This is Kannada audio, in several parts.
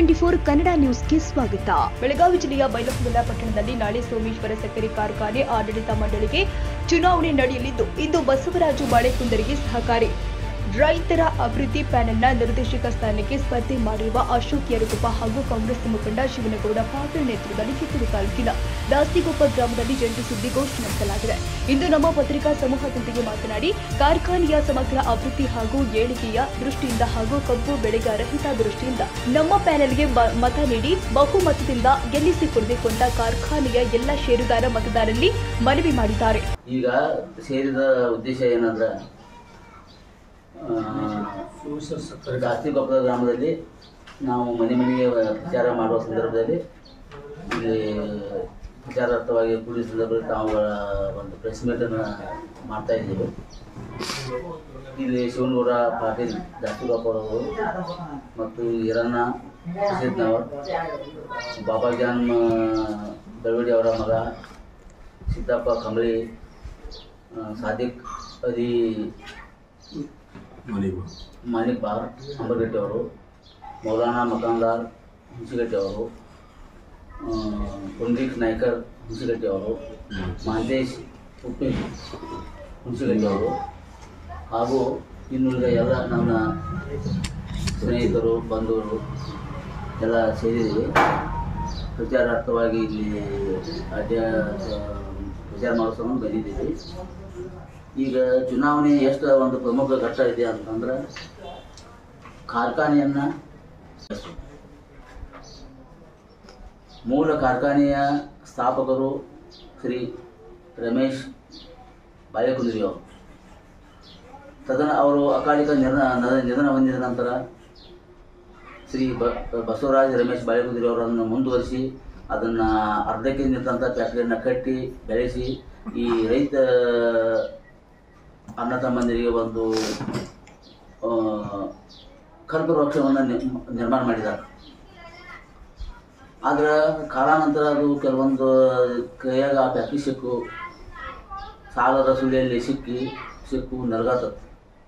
ಟ್ವೆಂಟಿ ಫೋರ್ ಕನ್ನಡ ನ್ಯೂಸ್ಗೆ ಸ್ವಾಗತ ಬೆಳಗಾವಿ ಜಿಲ್ಲೆಯ ಬೈಲಹೊಂಗಲ ಪಟ್ಟಣದಲ್ಲಿ ನಾಳೆ ಸೋಮೇಶ್ವರ ಸಕ್ಕರೆ ಕಾರ್ಖಾನೆ ಆಡಳಿತ ಮಂಡಳಿಗೆ ಚುನಾವಣೆ ನಡೆಯಲಿದ್ದು ಇಂದು ಬಸವರಾಜು ಬಾಳೆಕುಂದರಿಗೆ ಸಹಕಾರಿ ರೈತರ ಅಭಿವೃದ್ಧಿ ಪ್ಯಾನೆಲ್ನ ನಿರ್ದೇಶಕ ಸ್ಥಾನಕ್ಕೆ ಸ್ಪರ್ಧೆ ಮಾಡಿರುವ ಅಶೋಕ್ ಯರಗುಪ್ಪ ಹಾಗೂ ಕಾಂಗ್ರೆಸ್ ಮುಖಂಡ ಶಿವನಗೌಡ ಪಾಟೀಲ್ ನೇತೃತ್ವದಲ್ಲಿ ಕಿತ್ತೂರು ತಾಲೂಕಿನ ದಾಸ್ತಿಗೊಪ್ಪ ಗ್ರಾಮದಲ್ಲಿ ಜಂಟಿ ಸುದ್ದಿಗೋಷ್ಠಿ ನಡೆಸಲಾಗಿದೆ ಇಂದು ನಮ್ಮ ಪತ್ರಿಕಾ ಸಮೂಹದೊಂದಿಗೆ ಮಾತನಾಡಿ ಕಾರ್ಖಾನೆಯ ಸಮಗ್ರ ಅಭಿವೃದ್ಧಿ ಹಾಗೂ ಏಳಿಗೆಯ ದೃಷ್ಟಿಯಿಂದ ಹಾಗೂ ಕಬ್ಬು ಬೆಳೆಗಾರ ಹಿತದೃಷ್ಟಿಯಿಂದ ನಮ್ಮ ಪ್ಯಾನೆಲ್ಗೆ ಮ- ಮತ ನೀಡಿ ಬಹುಮತದಿಂದ ಗೆಲ್ಲಿಸಿಕೊಡಬೇಕು ಅಂತ ಕಾರ್ಖಾನೆಯ ಎಲ್ಲ ಷೇರುದಾರ ಮತದಾರರಲ್ಲಿ ಮನವಿ ಮಾಡಿದ್ದಾರೆ ಈಗ ಸೇರಿದ ಉದ್ದೇಶ ಏನಂದ್ರೆ ದಾಸ್ತಿಗೊಪ್ಪದ ಗ್ರಾಮದಲ್ಲಿ ನಾವು ಮನೆ ಮನೆಗೆ ಪ್ರಚಾರ ಮಾಡುವ ಸಂದರ್ಭದಲ್ಲಿ ಇಲ್ಲಿ ಪ್ರಚಾರಾರ್ಥವಾಗಿ ಕೂಡಿದ ಸಂದರ್ಭದಲ್ಲಿ ತಾವು ಒಂದು ಪ್ರೆಸ್ ಮೀಟನ್ನು ಮಾಡ್ತಾ ಇದ್ದೀವಿ ಇಲ್ಲಿ ಶಿವನಗೌಡ ಪಾಟೀಲ್ ದಾಸ್ತಿಗೊಪ್ಪರವರು ಮತ್ತು ಈರಣ್ಣ ಸಿದ್ನವರ್ ಬಾಬಾಜಾನ್ ದಳವಡಿ ಅವರ ಮಗ ಸಿದ್ದಪ್ಪ ಕಂಬಳಿ ಆ, ಸಾದಿಕ್ ಅದಿ ಮಾಲಿಕ್ ಬಾರ್ ಅಂಬರ್ಗಟ್ಟಿ ಅವರು ಮೌಲಾನಾ ಮಕಾನ್ದಾರ್ ಹುಣಸಿಗಟ್ಟಿ ಅವರು ಪುಂಡ್ರಿಕ್ ನಾಯ್ಕರ್ ಹುಣಸಿಗಟ್ಟಿ ಅವರು ಮಹಂತೇಶ್ ಉಪ್ಪಿನ್ ಹುಣಸಿಗಟ್ಟಿ ಅವರು ಹಾಗೂ ಇನ್ನುಳಿದ ಎಲ್ಲ ನನ್ನ ಸ್ನೇಹಿತರು ಬಂಧುಗಳು ಎಲ್ಲ ಸೇರಿದ್ದೀವಿ ಪ್ರಚಾರಾರ್ಥವಾಗಿ ಇಲ್ಲಿ ಅಡ್ಡ ಪ್ರಚಾರ ಮಾಡೋ ಸಂಬಂಧ ಬಂದಿದ್ದೀವಿ ಈಗ ಚುನಾವಣೆ ಎಷ್ಟು ಒಂದು ಪ್ರಮುಖ ಘಟ್ಟ ಇದೆ ಅಂತಂದ್ರೆ ಕಾರ್ಖಾನೆಯನ್ನು ಮೂಲ ಕಾರ್ಖಾನೆಯ ಸ್ಥಾಪಕರು ಶ್ರೀ ರಮೇಶ್ ಬಾಳೆಕುಂದ್ರಿ ಅವರು ತದನ ಅವರು ಅಕಾಲಿಕ ನಿಧನ ನಿಧನ ಹೊಂದಿದ ನಂತರ ಶ್ರೀ ಬ ಬಸವರಾಜ್ ರಮೇಶ್ ಬಾಳೆಕುಂದ್ರಿ ಅವರನ್ನು ಮುಂದುವರಿಸಿ ಅದನ್ನು ಅರ್ಧಕ್ಕೆ ನಿಂತಂಥ ಫ್ಯಾಕ್ಟ್ರಿಯನ್ನು ಕಟ್ಟಿ ಬೆಳೆಸಿ ಈ ರೈತ ಅಣ್ಣ ತಮ್ಮಂದಿರಿಗೆ ಒಂದು ಆ, ಕಲ್ಪವೃಕ್ಷವನ್ನು ನಿ- ನಿರ್ಮಾಣ ಮಾಡಿದ್ದಾರೆ ಆದ್ರೆ ಕಾಲಾನಂತರ ಅದು ಕೆಲವೊಂದು ಕೈಯಾಗ ಆ ಫ್ಯಾಕ್ಟ್ರಿ ಸಿಕ್ಕು ಸಾಲದ ಸುಳಿಯಲ್ಲಿ ಸಿಕ್ಕಿ ಸಿಕ್ಕು ನಲ್ಗಾತತ್ತು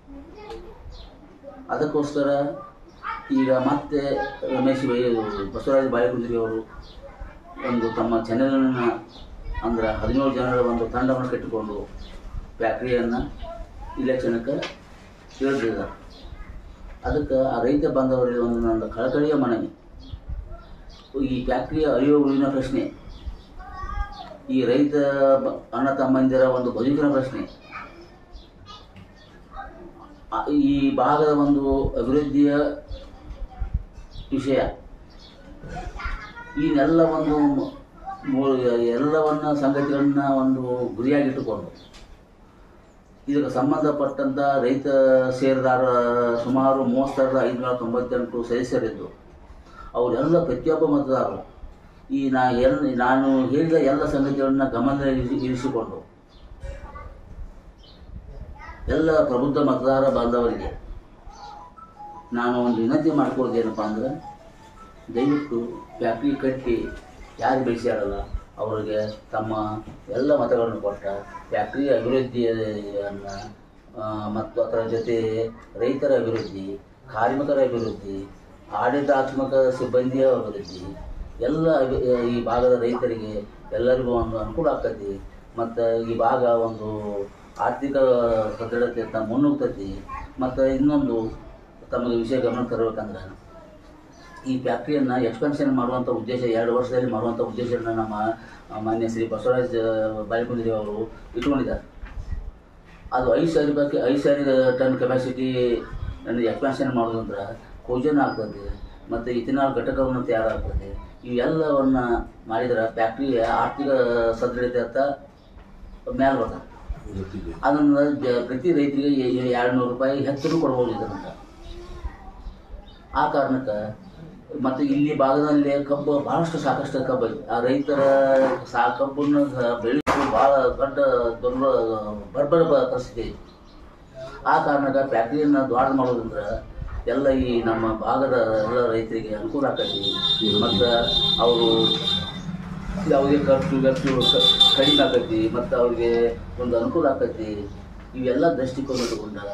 ಅದಕ್ಕೋಸ್ಕರ ಈಗ ಮತ್ತೆ ರಮೇಶ್ ಬೈ ಬಸವರಾಜ ಬಾಳೆಗುಂದ್ರಿ ಅವರು ಒಂದು ತಮ್ಮ ಚಾನೆಲನ್ನು ಅಂದ್ರೆ ಹದಿನೇಳು ಜನರ ಒಂದು ತಂಡವನ್ನು ಕಟ್ಟಿಕೊಂಡು ಫ್ಯಾಕ್ಟ್ರಿಯನ್ನು ಇಲೆಕ್ಷನ್ಕ್ಕೆ ಇಳಿದಿದ್ದಾರೆ ಅದಕ್ಕೆ ಆ ರೈತ ಬಾಂಧವರಿಗೆ ಒಂದು ನನ್ನ ಕಳಕಳಿಯ ಮನವಿ ಈ ಫ್ಯಾಕ್ಟ್ರಿಯ ಅರಿವು ಉಳಿವಿನ ಪ್ರಶ್ನೆ ಈ ರೈತ ಬ- ಅಣ್ಣ ತಮ್ಮಂದಿರ ಒಂದು ಬದುಕಿನ ಪ್ರಶ್ನೆ ಆ- ಈ ಭಾಗದ ಒಂದು ಅಭಿವೃದ್ಧಿಯ ವಿಷಯ ಈನೆಲ್ಲ ಒಂದು ಮೂ- ಎಲ್ಲವನ್ನ ಸಂಗತಿಗಳನ್ನ ಒಂದು ಗುರಿಯಾಗಿಟ್ಟುಕೊಂಡು ಇದಕ್ಕೆ ಸಂಬಂಧಪಟ್ಟಂಥ ರೈತ ಷೇರುದಾರ ಸುಮಾರು ಮೂವತ್ತು ಸಾವಿರದ ಐದುನೂರ ತೊಂಬತ್ತೆಂಟು ಸದಸ್ಯರಿದ್ದು ಅವರೆಲ್ಲ ಪ್ರತಿಯೊಬ್ಬ ಮತದಾರರು ಈ ನಾ ಎಲ್ ನಾನು ಹೇಳಿದ ಎಲ್ಲ ಸಂಗತಿಗಳನ್ನ ಗಮನದಲ್ಲಿ ಇರಿಸಿ- ಇರಿಸಿಕೊಂಡು ಎಲ್ಲ ಪ್ರಬುದ್ಧ ಮತದಾರ ಬಾಂಧವರಿಗೆ ನಾನು ಒಂದು ವಿನಂತಿ ಮಾಡ್ಕೊಳ್ಳೋದೇನಪ್ಪ ಅಂದ್ರೆ ದಯವಿಟ್ಟು ಫ್ಯಾಕ್ಟ್ರಿ ಕಟ್ಟಿ ಯಾರು ಬೆಳೆಸ್ಯಾರಲ್ಲ ಅವರಿಗೆ ತಮ್ಮ ಎಲ್ಲ ಮತಗಳನ್ನು ಕೊಟ್ಟ ಫ್ಯಾಕ್ಟ್ರಿ ಅಭಿವೃದ್ಧಿಯನ್ನು ಮತ್ತು ಅದರ ಜೊತೆ ರೈತರ ಅಭಿವೃದ್ಧಿ ಕಾರ್ಮಿಕರ ಅಭಿವೃದ್ಧಿ ಆಡಳಿತಾತ್ಮಕ ಸಿಬ್ಬಂದಿಯ ಅಭಿವೃದ್ಧಿ ಎಲ್ಲ ಅಭಿ- ಈ ಭಾಗದ ರೈತರಿಗೆ ಎಲ್ಲರಿಗೂ ಒಂದು ಅನುಕೂಲ ಆಗ್ತೈತಿ ಮತ್ತು ಈ ಭಾಗ ಒಂದು ಆರ್ಥಿಕ ಸದೃಢತೆ ತ ಮುನ್ನುಗ್ತೈತಿ ಮತ್ತು ಇನ್ನೊಂದು ತಮಗೆ ವಿಷಯ ಗಮನ ತರಬೇಕಂದ್ರೆ ಈ ಫ್ಯಾಕ್ಟ್ರಿಯನ್ನು ಎಕ್ಸ್ಪೆನ್ಷನ್ ಮಾಡುವಂಥ ಉದ್ದೇಶ ಎರಡು ವರ್ಷದಲ್ಲಿ ಮಾಡುವಂಥ ಉದ್ದೇಶವನ್ನು ನಮ್ಮ ಆ, ಮಾನ್ಯ ಶ್ರೀ ಬಸವರಾಜ್ ಬಾಳಿಕುಂದ್ರಿ ಅವರು ಇಟ್ಕೊಂಡಿದ್ದಾರೆ ಅದು ಐದು ಸಾವಿರ ರೂಪಾಯಿ ಐದು ಸಾವಿರ ಟನ್ ಕೆಪಾಸಿಟಿ ಎಕ್ಸ್ಪ್ಯಾನ್ಷನ್ ಮಾಡೋದಂದ್ರೆ ಕೋಜನ್ ಆಗ್ತದೆ ಮತ್ತು ಇಥಿನಾಲ್ ಘಟಕವನ್ನು ತಯಾರಾಗ್ತದೆ ಇವೆಲ್ಲವನ್ನು ಮಾಡಿದ್ರೆ ಫ್ಯಾಕ್ಟ್ರಿಯ ಆರ್ಥಿಕ ಸದೃಢತೆ ಅಂತ ಮೇಲೆ ಬರ್ತದೆ ಅದನ್ನು ಜ- ಪ್ರತಿ ರೈತರಿಗೆ ಎರಡು ನೂರು ರೂಪಾಯಿ ಹೆಚ್ಚು ಕೊಡ್ಬೋದು ಇದರಿಂದ ಆ ಕಾರಣಕ್ಕೆ ಮತ್ತು ಇಲ್ಲಿ ಭಾಗದಲ್ಲಿ ಕಬ್ಬು ಭಾಳಷ್ಟು ಸಾಕಷ್ಟು ಕಬ್ಬು ಐತಿ ಆ ರೈತರ ಸಾ ಕಬ್ಬನ್ನು ಬೆಳೆಸಲು ಭಾಳ ದೊಡ್ಡ ದೊಡ್ಡ ಬರ್ಬರ ಬ- ಪರಿಸ್ಥಿತಿ ಐತಿ ಆ ಕಾರಣಕ್ಕೆ ಫ್ಯಾಕ್ಟ್ರಿಯನ್ನು ದ್ವಾರ ಮಾಡೋದಂದ್ರೆ ಎಲ್ಲ ಈ ನಮ್ಮ ಭಾಗದ ಎಲ್ಲ ರೈತರಿಗೆ ಅನುಕೂಲ ಆಕತಿ ಮತ್ತು ಅವರು ಯಾವುದೇ ಖರ್ಚು ವೆಚ್ಚು ಕ- ಕಡಿಮೆ ಆಕತಿ ಮತ್ತು ಅವ್ರಿಗೆ ಒಂದು ಅನುಕೂಲ ಆಕತಿ ಇವೆಲ್ಲ ದೃಷ್ಟಿಕೋನ ಇಟ್ಕೊಂಡ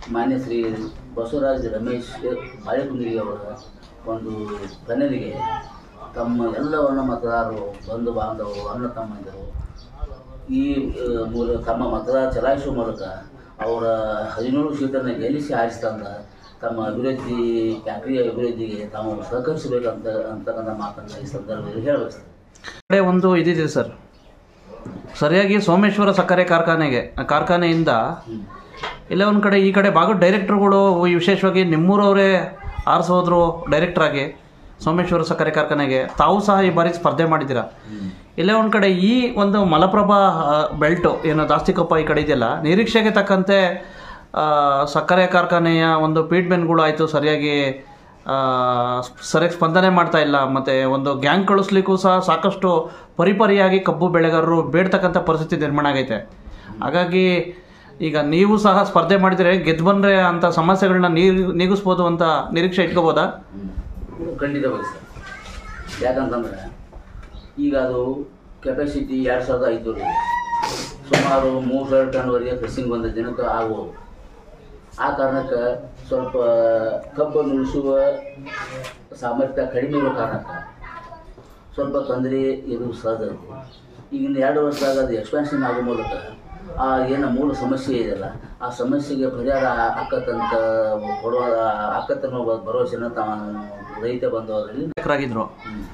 ಮಾನ್ಯ ಶ್ರೀ ಬಸವರಾಜ್ ರಮೇಶ್ ಬಾಳೆಕುಂದಿಗೆ ಅವರ ಒಂದು ಪೆನಲಿಗೆ ತಮ್ಮ ಎಲ್ಲವನ್ನ ಮತದಾರರು ಬಂಧು ಬಾಂಧವರು ಅಣ್ಣ ತಮ್ಮಂದಿರು ಈ ಆ, ಮೂಲಕ ತಮ್ಮ ಮತದಾರ ಚಲಾಯಿಸುವ ಮೂಲಕ ಅವರ ಹದಿನೇಳು ಸೀಟನ್ನು ಗೆಲ್ಲಿಸಿ ಆರಿಸ್ತಂದ ತಮ್ಮ ಅಭಿವೃದ್ಧಿ ಫ್ಯಾಕ್ಟರಿಯ ಅಭಿವೃದ್ಧಿಗೆ ತಾವು ಸಹಕರಿಸಬೇಕಂತ ಅಂತಕ್ಕಂಥ ಮಾತನ್ನು ಈ ಸಂದರ್ಭದಲ್ಲಿ ಹೇಳಬೇಕು ಕಡೆ ಒಂದು ಇದಿದೆ ಸರ್ ಸರಿಯಾಗಿ ಸೋಮೇಶ್ವರ ಸಕ್ಕರೆ ಕಾರ್ಖಾನೆಗೆ ಕಾರ್ಖಾನೆಯಿಂದ ಇಲ್ಲ ಒಂದು ಕಡೆ ಈ ಕಡೆ ಭಾಗದ ಡೈರೆಕ್ಟರ್ಗಳು ಈ ವಿಶೇಷವಾಗಿ ನಿಮ್ಮೂರವರೇ ಆರಿಸೋದ್ರು ಡೈರೆಕ್ಟ್ರಾಗಿ ಸೋಮೇಶ್ವರ ಸಕ್ಕರೆ ಕಾರ್ಖಾನೆಗೆ ತಾವು ಸಹ ಈ ಬಾರಿ ಸ್ಪರ್ಧೆ ಮಾಡಿದ್ದೀರಾ ಇಲ್ಲೇ ಒಂದು ಕಡೆ ಈ ಒಂದು ಮಲಪ್ರಭಾ ಆ, ಬೆಲ್ಟು ಏನು ದಾಸ್ತಿಕೊಪ್ಪ ಈ ಕಡೆ ಇದೆಯಲ್ಲ ನಿರೀಕ್ಷೆಗೆ ತಕ್ಕಂತೆ ಆ, ಸಕ್ಕರೆ ಕಾರ್ಖಾನೆಯ ಒಂದು ಪೀಡ್ಮೆನ್ಗಳು ಆಯಿತು ಸರಿಯಾಗಿ ಆ, ಸರಿಯಾಗಿ ಸ್ಪಂದನೆ ಮಾಡ್ತಾ ಇಲ್ಲ ಮತ್ತು ಒಂದು ಗ್ಯಾಂಗ್ ಕಳಿಸ್ಲಿಕ್ಕೂ ಸಹ ಸಾಕಷ್ಟು ಪರಿಪರಿಯಾಗಿ ಕಬ್ಬು ಬೆಳೆಗಾರರು ಬೇಡ್ತಕ್ಕಂಥ ಪರಿಸ್ಥಿತಿ ನಿರ್ಮಾಣ ಆಗೈತೆ ಹಾಗಾಗಿ ಈಗ ನೀವು ಸಹ ಸ್ಪರ್ಧೆ ಮಾಡಿದರೆ ಗೆದ್ದು ಬಂದರೆ ಅಂಥ ಸಮಸ್ಯೆಗಳನ್ನ ನೀರು ನೀಗಿಸ್ಬೋದು ಅಂತ ನಿರೀಕ್ಷೆ ಇಟ್ಕೋಬೋದಾ ಖಂಡಿತವಾಗಿ ಸರ್ ಯಾಕಂತಂದ್ರೆ ಈಗ ಅದು ಕೆಪಾಸಿಟಿ ಎರಡು ಸಾವಿರದ ಐದುನೂರು ಇದೆ ಸುಮಾರು ಮೂರು ಸಾವಿರ ಟನ್ವರೆಗೆ ಕ್ರಸಿಂಗ್ ಒಂದು ದಿನಕ್ಕೆ ಆಗ್ಬೋದು ಆ ಕಾರಣಕ್ಕೆ ಸ್ವಲ್ಪ ಕಬ್ಬನ್ನು ಉಳಿಸುವ ಸಾಮರ್ಥ್ಯ ಕಡಿಮೆ ಇರೋ ಕಾರಣಕ್ಕೆ ಸ್ವಲ್ಪ ತೊಂದರೆ ಇದು ಸಹಜ ಐತಿ ಈಗಿನ ಎರಡು ವರ್ಷದಾಗ ಅದು ಎಕ್ಸ್ಪ್ಯಾನ್ಷನ್ ಆಗೋ ಮೂಲಕ ಆ ಏನು ಮೂಲ ಸಮಸ್ಯೆ ಇದೆಯಲ್ಲ ಆ ಸಮಸ್ಯೆಗೆ ಪರಿಹಾರ ಆಕತ್ತಂತ ಕೊಡುವ ಆಕತ್ತನ್ನೋ ಭರವಸೆನ ತಾವು ರೈತ ಬಂದವರಲ್ಲಿ ಆಗಿದ್ರು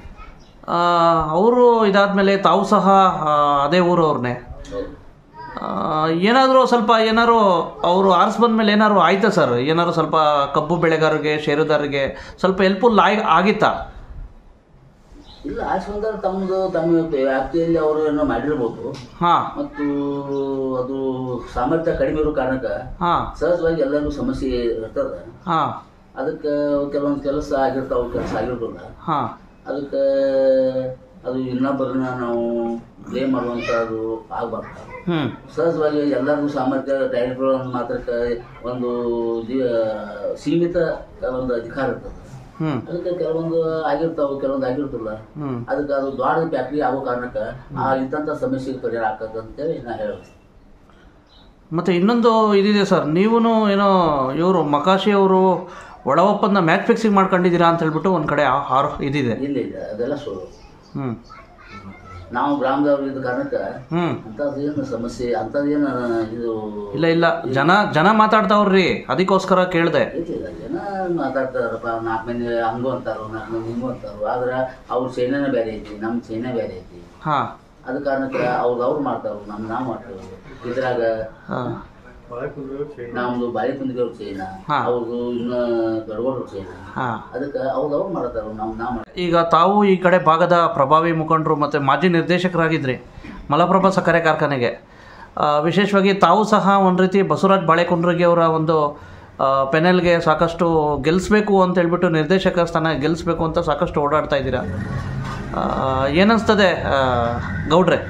ಅವರು ಇದಾದಮೇಲೆ ತಾವು ಸಹ ಆ, ಅದೇ ಊರವ್ರನ್ನೇ ಏನಾದರೂ ಸ್ವಲ್ಪ ಏನಾದ್ರು ಅವರು ಆರಿಸ್ ಬಂದಮೇಲೆ ಏನಾದ್ರು ಆಯ್ತಾ ಸರ್ ಏನಾದ್ರು ಸ್ವಲ್ಪ ಕಬ್ಬು ಬೆಳೆಗಾರರಿಗೆ ಷೇರುದಾರರಿಗೆ ಸ್ವಲ್ಪ ಹೆಲ್ಪ್ಫುಲ್ ಆಗಿ ಆಗಿತ್ತಾ ಇಲ್ಲ ಆಶ್ವಂತರ ತಮ್ಮದು ತಮ್ಮ ವ್ಯಾಪ್ತಿಯಲ್ಲಿ ಅವರು ಏನೋ ಮಾಡಿರ್ಬೋದು ಹಾಂ ಮತ್ತು ಅದು ಸಾಮರ್ಥ್ಯ ಕಡಿಮೆ ಇರೋ ಕಾರಣಕ್ಕೆ ಹಾಂ ಸಹಜವಾಗಿ ಎಲ್ಲರಿಗೂ ಸಮಸ್ಯೆ ಇರ್ತದೆ ಹಾಂ ಅದಕ್ಕೆ ಕೆಲವೊಂದು ಕೆಲಸ ಆಗಿರ್ತಾವೆ ಕೆಲಸ ಆಗಿರೋದಿಲ್ಲ ಹಾಂ ಅದಕ್ಕೆ ಅದು ಇನ್ನೊಬ್ಬರನ್ನ ನಾವು ಬ್ಲೇಮ್ ಮಾಡುವಂಥದ್ದು ಆಗಬಾರ್ದು ಹ್ಞೂ ಸಹಜವಾಗಿ ಎಲ್ಲರಿಗೂ ಸಾಮರ್ಥ್ಯ ಡೈರೆಕ್ಟರ್ ಮಾತ್ರಕ್ಕೆ ಒಂದು ಜೀವ ಸೀಮಿತ ಒಂದು ಅಧಿಕಾರ ಇರ್ತದೆ ಹ್ಞೂ ಅದಕ್ಕೆ ಕೆಲವೊಂದು ಆಗಿರ್ತಾವೆ ಕೆಲವೊಂದು ಆಗಿರ್ತಿಲ್ಲ ಹ್ಞೂ ಅದಕ್ಕೆ ಅದು ದೊಡ್ಡ ಫ್ಯಾಕ್ಟ್ರಿ ಆಗೋ ಕಾರಣಕ್ಕೆ ಆ ಇಂಥ ಸಮಸ್ಯೆಗೆ ಪರಿಹಾರ ಆಗ್ತದೆ ಅಂತೇಳಿ ನಾ ಹೇಳೋದು ಮತ್ತು ಇನ್ನೊಂದು ಇದಿದೆ ಸರ್ ನೀವೂ ಏನೋ ಇವರು ಮಕಾಶಿ ಅವರು ಒಳ ಒಪ್ಪಂದ ಮ್ಯಾಚ್ ಫಿಕ್ಸಿಂಗ್ ಮಾಡ್ಕೊಂಡಿದ್ದೀರಾ ಅಂತ ಹೇಳ್ಬಿಟ್ಟು ಒಂದು ಕಡೆ ಆ- ಆರೋ ಇದಿದೆ ಇಲ್ಲ ಇಲ್ಲ ಅದೆಲ್ಲ ಸುಳ್ಳು ಹ್ಞೂ ನಾವು ಗ್ರಾಮದವ್ರು ಇದ್ದ ಕಾರಣಕ್ಕೆ ಹ್ಞೂ ಅಂಥದ್ದೇನು ಸಮಸ್ಯೆ ಅಂಥದ್ದೇನು ಇದು ಇಲ್ಲ ಇಲ್ಲ ಜನ ಜನ ಮಾತಾಡ್ತಾವ್ರಿ ಅದಕ್ಕೋಸ್ಕರ ಕೇಳಿದೆ ಇಲ್ಲ ಜನ ಮಾತಾಡ್ತಾರಪ್ಪ ನಾಲ್ಕು ಮಂದಿ ಹಂಗು ಅಂತಾರೋ ನಾಲ್ಕು ಮಂದಿ ಹಿಂಗೂ ಅಂತಾರೋ ಆದ್ರೆ ಅವ್ರ ಚೈನಾನೇ ಬೇರೆ ಐತಿ ನಮ್ಮ ಚೈನಾ ಬೇರೆ ಐತಿ ಹಾಂ ಅದ ಕಾರಣಕ್ಕೆ ಅವ್ರದ್ದು ಅವ್ರು ಮಾಡ್ತಾರೋ ನಮ್ಮ ನಾವು ಮಾಡ್ತೇವೆ ಇದ್ರಾಗ ಹಾಂ ನಮ್ದು ಬಾಳೆ ಕುಂದಿಗೆವ್ರ ಚೈನಾ ಹಾ. ಅವ್ರದ್ದು ಇನ್ನು ಗಡಗೋಡ್ರ ಚೈನಾ ಹಾಂ ಅದಕ್ಕೆ ಅವ್ರದ್ದು ಅವ್ರು ಮಾಡ್ತಾರೋ ನಾವು ನಾವು ಮಾಡ್ತೇವೆ ಈಗ ತಾವು ಈ ಕಡೆ ಭಾಗದ ಪ್ರಭಾವಿ ಮುಖಂಡರು ಮತ್ತು ಮಾಜಿ ನಿರ್ದೇಶಕರಾಗಿದ್ರಿ ಮಲಪ್ರಭಾ ಸಕ್ಕರೆ ಕಾರ್ಖಾನೆಗೆ ಆ, ವಿಶೇಷವಾಗಿ ತಾವು ಸಹ ಒಂದು ರೀತಿ ಬಸವರಾಜ್ ಬಾಳೆಕುಂಡ್ರಿಗೆ ಅವರ ಒಂದು ಆ, ಪೆನಲ್ಗೆ ಸಾಕಷ್ಟು ಗೆಲ್ಲಿಸ್ಬೇಕು ಅಂತ ಹೇಳ್ಬಿಟ್ಟು ನಿರ್ದೇಶಕ ಸ್ಥಾನ ಗೆಲ್ಲಿಸ್ಬೇಕು ಅಂತ ಸಾಕಷ್ಟು ಓಡಾಡ್ತಾ ಇದ್ದೀರಾ ಆ, ಏನನ್ಸ್ತದೆ ಆ, ಗೌಡ್ರೆ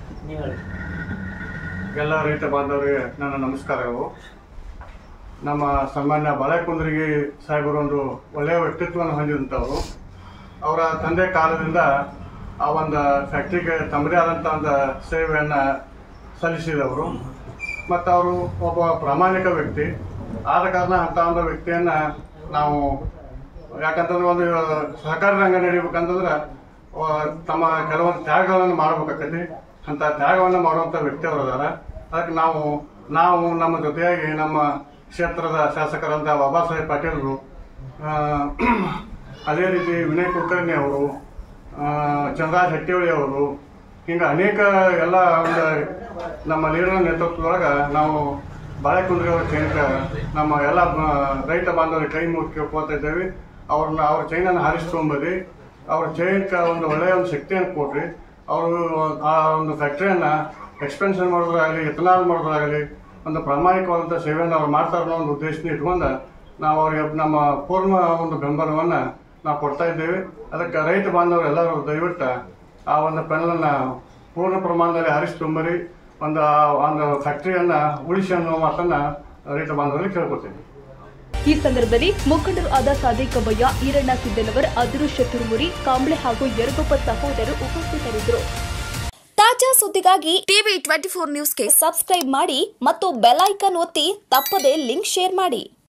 ಎಲ್ಲ ರೈತ ಬಾಂಧವರಿಗೆ ನನ್ನ ನಮಸ್ಕಾರಗಳು ನಮ್ಮ ಸಾಮಾನ್ಯ ಬಾಳೆಕುಂದ್ರಿಗೆ ಸಾಹೇಬರು ಒಂದು ಒಳ್ಳೆಯ ವ್ಯಕ್ತಿತ್ವವನ್ನು ಹೊಂದಿದಂಥವರು ಅವರ ತಂದೆ ಕಾಲದಿಂದ ಆ ಒಂದು ಫ್ಯಾಕ್ಟ್ರಿಗೆ ತಮ್ಮದೇ ಆದಂಥ ಒಂದು ಸೇವೆಯನ್ನು ಸಲ್ಲಿಸಿದವರು ಮತ್ತು ಅವರು ಒಬ್ಬ ಪ್ರಾಮಾಣಿಕ ವ್ಯಕ್ತಿ ಆದ ಕಾರಣ ಅಂಥ ಒಂದು ವ್ಯಕ್ತಿಯನ್ನು ನಾವು ಯಾಕಂತಂದ್ರೆ ಒಂದು ಸಹಕಾರಿ ರಂಗ ನಡಿಬೇಕಂತಂದ್ರೆ ಆ, ತಮ್ಮ ಕೆಲವೊಂದು ತ್ಯಾಗಗಳನ್ನು ಮಾಡ್ಬೇಕಾಕತಿ ಅಂತ ತ್ಯಾಗವನ್ನು ಮಾಡುವಂಥ ವ್ಯಕ್ತಿ ಅವರು ಅದಾರ ಅದಕ್ಕೆ ನಾವು ನಾವು ನಮ್ಮ ಜೊತೆಯಾಗಿ ನಮ್ಮ ಕ್ಷೇತ್ರದ ಶಾಸಕರಂತ ಬಾಬಾ ಸಾಹೇಬ್ ಪಾಟೀಲ್ರು ಆ, ಅದೇ ರೀತಿ ವಿನಯ್ ಕುಲಕರ್ಣಿ ಅವರು ಆ, ಚಂದ್ರರಾಜ್ ಹಟ್ಟಿಹೊಳಿ ಅವರು ಹಿಂಗೆ ಅನೇಕ ಎಲ್ಲ ಒಂದು ನಮ್ಮ ಲೀಡರ್ ನೇತೃತ್ವದೊಳಗೆ ನಾವು ಬಾಳೆಕುಂದ್ರಿ ಅವರ ಚೈನಕ ನಮ್ಮ ಎಲ್ಲ ಆ, ರೈತ ಬಾಂಧವರಿಗೆ ಕೈ ಮುಗಿ ಕೇಳ್ಕೊತಾ ಇದ್ದೇವೆ ಅವ್ರನ್ನ ಅವ್ರ ಚೈನನ್ನು ಹಾರಿಸ್ಕೊಂಬರಿ ಅವ್ರ ಚೈನಕ್ಕೆ ಒಂದು ಒಳ್ಳೆಯ ಒಂದು ಶಕ್ತಿಯನ್ನು ಕೊಡ್ರಿ ಅವರು ಆ ಒಂದು ಫ್ಯಾಕ್ಟ್ರಿಯನ್ನು ಎಕ್ಸ್ಪೆನ್ಷನ್ ಮಾಡೋದಾಗಲಿ ಎಥನಾಲ್ ಮಾಡೋದಾಗಲಿ ಒಂದು ಪ್ರಾಮಾಣಿಕವಾದಂಥ ಸೇವೆಯನ್ನು ಅವ್ರು ಮಾಡ್ತಾರೆ ಅನ್ನೋ ಒಂದು ಉದ್ದೇಶನ ಇಟ್ಕೊಂಡು ನಾವು ಅವ್ರಿಗೆ ನಮ್ಮ ಪೂರ್ಣ ಒಂದು ಬೆಂಬಲವನ್ನು ನಾವು ಕೊಡ್ತಾ ಇದ್ದೇವೆ ಅದಕ್ಕೆ ರೈತ ಬಾಂಧವರು ಎಲ್ಲರೂ ದಯವಿಟ್ಟು ಆ ಒಂದು ಪೆನಲನ್ನು ಪೂರ್ಣ ಪ್ರಮಾಣದಲ್ಲಿ ಹರಿಸ್ಕೊಂಬರಿ ಒಂದು ಆ ಒಂದು ಫ್ಯಾಕ್ಟ್ರಿಯನ್ನು ಉಳಿಸಿ ಅನ್ನೋ ಮಾತನ್ನು ರೈತ ಬಾಂಧವರಿಗೆ ಕೇಳ್ಕೊತೀನಿ ಈ ಸಂದರ್ಭದಲ್ಲಿ ಮುಖಂಡರು ಆದ ಸಾದಿಕ್ ಕಬ್ಬಯ್ಯ ಈರಣ್ಣ ಸಿದ್ದನವರ್ ಅದುರು ಶತುರ್ಮುರಿ ಕಾಂಬ್ಳೆ ಹಾಗೂ ಯರಗೊಪ್ಪ ಸಹೋದರರು ಉಪಸ್ಥಿತರಿದ್ದರು ತಾಜಾ ಸುದ್ದಿಗಾಗಿ ಟಿವಿ ಟ್ವೆಂಟಿ ಫೋರ್ ನ್ಯೂಸ್ಗೆ ಸಬ್ಸ್ಕ್ರೈಬ್ ಮಾಡಿ ಮತ್ತು ಬೆಲ್ ಐಕಾನ್ ಒತ್ತಿ ತಪ್ಪದೇ ಲಿಂಕ್ ಶೇರ್ ಮಾಡಿ